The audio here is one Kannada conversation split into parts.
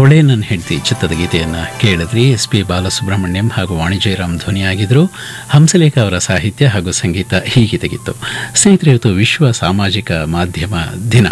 ಅವಳೇ ನನ್ನ ಹೆಂಡತಿ ಚಿತ್ರದ ಗೀತೆಯನ್ನು ಕೇಳಿದ್ರಿ ಎಸ್ ಪಿ ಬಾಲಸುಬ್ರಹ್ಮಣ್ಯಂ ಹಾಗೂ ವಾಣಿಜ್ಯರಾಮ್ ಧ್ವನಿಯಾಗಿದ್ದರು ಹಂಸಲೇಖ ಅವರ ಸಾಹಿತ್ಯ ಹಾಗೂ ಸಂಗೀತ ಹೀಗಿತೆಗಿತ್ತು ಸ್ನೇಹಿತರೆ ಇವತ್ತು ವಿಶ್ವ ಸಾಮಾಜಿಕ ಮಾಧ್ಯಮ ದಿನ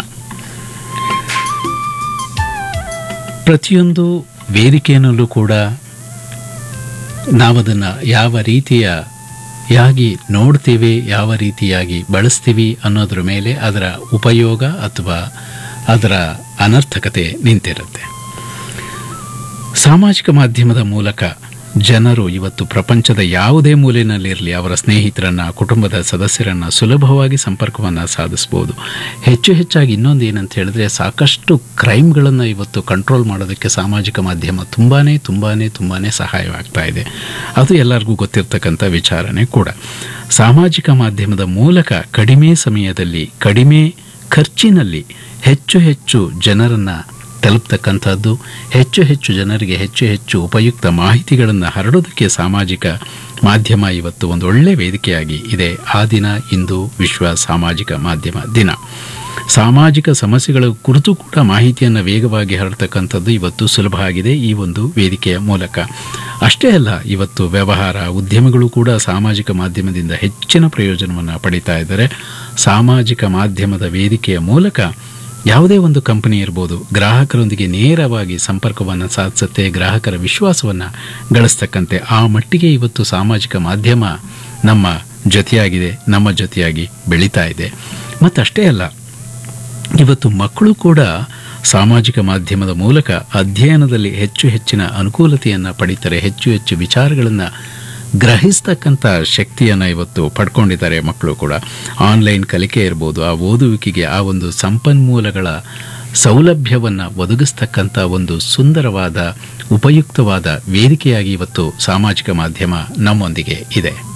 ಪ್ರತಿಯೊಂದು ವೇದಿಕೆಯಲ್ಲೂ ಕೂಡ ನಾವದನ್ನು ಯಾವ ರೀತಿಯ ಯಾಗಿ ನೋಡ್ತೀವಿ ಯಾವ ರೀತಿಯಾಗಿ ಬಳಸ್ತೀವಿ ಅನ್ನೋದ್ರ ಮೇಲೆ ಅದರ ಉಪಯೋಗ ಅಥವಾ ಅದರ ಅನರ್ಥಕತೆ ನಿಂತಿರುತ್ತೆ ಸಾಮಾಜಿಕ ಮಾಧ್ಯಮದ ಮೂಲಕ ಜನರು ಇವತ್ತು ಪ್ರಪಂಚದ ಯಾವುದೇ ಮೂಲೆಯಲ್ಲಿರಲಿ ಅವರ ಸ್ನೇಹಿತರನ್ನ ಕುಟುಂಬದ ಸದಸ್ಯರನ್ನ ಸುಲಭವಾಗಿ ಸಂಪರ್ಕವನ್ನು ಸಾಧಿಸಬಹುದು ಹೆಚ್ಚು ಹೆಚ್ಚಾಗಿ ಇನ್ನೊಂದು ಏನಂತ ಹೇಳಿದ್ರೆ ಸಾಕಷ್ಟು ಕ್ರೈಮ್ಗಳನ್ನು ಇವತ್ತು ಕಂಟ್ರೋಲ್ ಮಾಡೋದಕ್ಕೆ ಸಾಮಾಜಿಕ ಮಾಧ್ಯಮ ತುಂಬಾ ತುಂಬಾ ತುಂಬಾ ಸಹಾಯವಾಗ್ತಾ ಇದೆ ಅದು ಎಲ್ಲರಿಗೂ ಗೊತ್ತಿರ್ತಕ್ಕಂಥ ವಿಚಾರನೆ ಕೂಡ ಸಾಮಾಜಿಕ ಮಾಧ್ಯಮದ ಮೂಲಕ ಕಡಿಮೆ ಸಮಯದಲ್ಲಿ ಕಡಿಮೆ ಖರ್ಚಿನಲ್ಲಿ ಹೆಚ್ಚು ಹೆಚ್ಚು ಜನರನ್ನು ತಲುಪ್ತಕ್ಕಂಥದ್ದು ಹೆಚ್ಚು ಹೆಚ್ಚು ಜನರಿಗೆ ಹೆಚ್ಚು ಹೆಚ್ಚು ಉಪಯುಕ್ತ ಮಾಹಿತಿಗಳನ್ನು ಹರಡೋದಕ್ಕೆ ಸಾಮಾಜಿಕ ಮಾಧ್ಯಮ ಇವತ್ತು ಒಂದು ಒಳ್ಳೆ ವೇದಿಕೆಯಾಗಿ ಇದೆ ಆ ದಿನ ಇಂದು ವಿಶ್ವ ಸಾಮಾಜಿಕ ಮಾಧ್ಯಮ ದಿನ ಸಾಮಾಜಿಕ ಸಮಸ್ಯೆಗಳ ಕುರಿತು ಕೂಡ ಮಾಹಿತಿಯನ್ನು ವೇಗವಾಗಿ ಹರಡ್ತಕ್ಕಂಥದ್ದು ಇವತ್ತು ಸುಲಭ ಆಗಿದೆ ಈ ಒಂದು ವೇದಿಕೆಯ ಮೂಲಕ ಅಷ್ಟೇ ಅಲ್ಲ ಇವತ್ತು ವ್ಯವಹಾರ ಉದ್ಯಮಗಳು ಕೂಡ ಸಾಮಾಜಿಕ ಮಾಧ್ಯಮದಿಂದ ಹೆಚ್ಚಿನ ಪ್ರಯೋಜನವನ್ನು ಪಡಿತಾ ಇದ್ದಾರೆ ಸಾಮಾಜಿಕ ಮಾಧ್ಯಮದ ವೇದಿಕೆಯ ಮೂಲಕ ಯಾವುದೇ ಒಂದು ಕಂಪನಿ ಇರ್ಬೋದು ಗ್ರಾಹಕರೊಂದಿಗೆ ನೇರವಾಗಿ ಸಂಪರ್ಕವನ್ನು ಸಾಧಿಸುತ್ತೆ ಗ್ರಾಹಕರ ವಿಶ್ವಾಸವನ್ನು ಗಳಿಸ್ತಕ್ಕಂತೆ ಆ ಮಟ್ಟಿಗೆ ಇವತ್ತು ಸಾಮಾಜಿಕ ಮಾಧ್ಯಮ ನಮ್ಮ ಜೊತೆಯಾಗಿದೆ ನಮ್ಮ ಜೊತೆಯಾಗಿ ಬೆಳೀತಾ ಇದೆ ಮತ್ತಷ್ಟೇ ಅಲ್ಲ ಇವತ್ತು ಮಕ್ಕಳು ಕೂಡ ಸಾಮಾಜಿಕ ಮಾಧ್ಯಮದ ಮೂಲಕ ಅಧ್ಯಯನದಲ್ಲಿ ಹೆಚ್ಚು ಹೆಚ್ಚಿನ ಅನುಕೂಲತೆಯನ್ನು ಪಡಿತಾರೆ ಹೆಚ್ಚು ಹೆಚ್ಚು ವಿಚಾರಗಳನ್ನು ಗ್ರಹಿಸ್ತಕ್ಕಂಥ ಶಕ್ತಿಯನ್ನು ಇವತ್ತು ಪಡ್ಕೊಂಡಿದ್ದಾರೆ ಮಕ್ಕಳು ಕೂಡ ಆನ್ಲೈನ್ ಕಲಿಕೆ ಇರ್ಬೋದು ಆ ಓದುವಿಕೆಗೆ ಆ ಒಂದು ಸಂಪನ್ಮೂಲಗಳ ಸೌಲಭ್ಯವನ್ನು ಒದಗಿಸ್ತಕ್ಕಂಥ ಒಂದು ಸುಂದರವಾದ ಉಪಯುಕ್ತವಾದ ವೇದಿಕೆಯಾಗಿ ಇವತ್ತು ಸಾಮಾಜಿಕ ಮಾಧ್ಯಮ ನಮ್ಮೊಂದಿಗೆ ಇದೆ